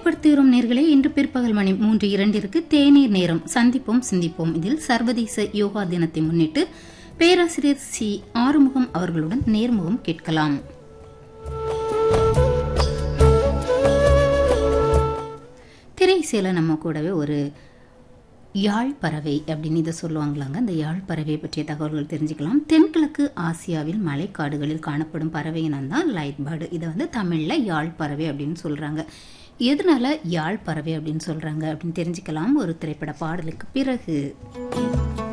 ஞாபகப்படுத்துகிறோம் நேர்களே இன்று பிற்பகல் மணி மூன்று இரண்டிற்கு தேநீர் நேரம் சந்திப்போம் சிந்திப்போம் இதில் சர்வதேச யோகா தினத்தை முன்னிட்டு பேராசிரியர் சி ஆறுமுகம் அவர்களுடன் நேர்முகம் கேட்கலாம் திரைசேல நம்ம கூடவே ஒரு யாழ் பறவை அப்படின்னு இதை சொல்லுவாங்களாங்க அந்த யாழ் பறவையை பற்றிய தகவல்கள் தெரிஞ்சுக்கலாம் தென்கிழக்கு ஆசியாவில் மலைக்காடுகளில் காணப்படும் பறவை இனம் லைட் பேர்டு இதை வந்து தமிழில் யாழ் பறவை அப்படின்னு சொல்கிறாங்க எதனால யாழ் பறவை அப்படின்னு சொல்கிறாங்க அப்படின்னு தெரிஞ்சுக்கலாம் ஒரு திரைப்பட பாடலுக்கு பிறகு